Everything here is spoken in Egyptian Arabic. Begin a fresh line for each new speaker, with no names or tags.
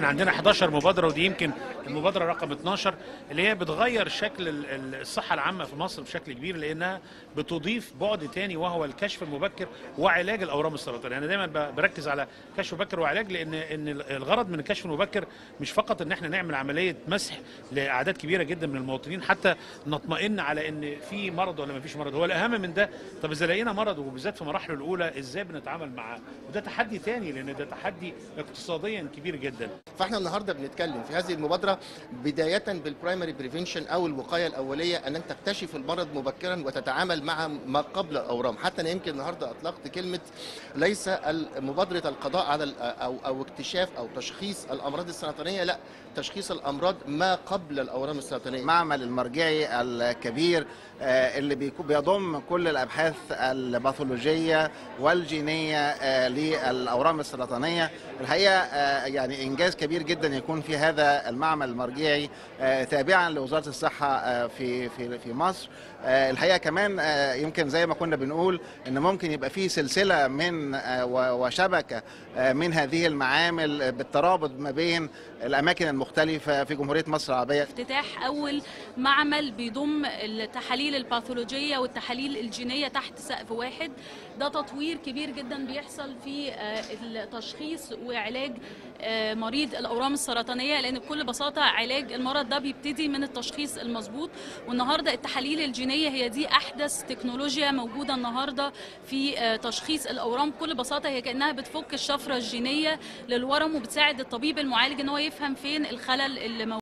احنا عندنا 11 مبادره ودي يمكن المبادره رقم 12 اللي هي بتغير شكل ال- ال- الصحه العامه في مصر بشكل كبير لانها بتضيف بعد تاني وهو الكشف المبكر وعلاج الاورام السرطانيه انا دايما ب- بركز على كشف مبكر وعلاج لان ان الغرض من الكشف المبكر مش فقط ان احنا نعمل عمليه مسح لاعداد كبيره جدا من المواطنين حتى نطمئن على ان في مرض ولا ما فيش مرض هو الاهم من ده طب اذا لقينا مرض وبالذات في مراحله الاولى ازاي بنتعامل معاه وده تحدي تاني لان ده تحدي اقتصاديا كبير جدا
فاحنا النهارده بنتكلم في هذه المبادره بدايه بالبرايمري بريفنشن او الوقايه الاوليه ان انت تكتشف المرض مبكرا وتتعامل مع ما قبل الاورام حتى انا يمكن النهارده اطلقت كلمه ليس مبادره القضاء على ال- او او اكتشاف او تشخيص الامراض السرطانيه لا تشخيص الامراض ما قبل الاورام السرطانيه
المعمل المرجعي الكبير آه، اللي بيكو- بيضم كل الابحاث الباثولوجيه والجينيه آه، للاورام السرطانيه الحقيقه آه، يعني انجاز كبير جدا يكون في هذا المعمل المرجعي آه، تابعا لوزاره الصحه آه، في في في مصر آه، الحقيقه كمان آه، يمكن زي ما كنا بنقول ان ممكن يبقى في سلسله من آه، و- وشبكه آه، من هذه المعامل آه، بالترابط ما بين الاماكن المختلفه في جمهوريه مصر العربيه
افتتاح اول معمل بيضم التحاليل الباثولوجيه والتحاليل الجينيه تحت سقف واحد ده تطوير كبير جدا بيحصل في آه، التشخيص وعلاج آه، مريض الاورام السرطانيه لان بكل بساطه علاج المرض ده بيبتدي من التشخيص المظبوط والنهارده التحاليل الجينيه هي دي احدث تكنولوجيا موجوده النهارده في آه، تشخيص الاورام بكل بساطه هي كانها بتفك الشفره الجينيه للورم وبتساعد الطبيب المعالج ان هو يفهم فين الخلل اللي موجود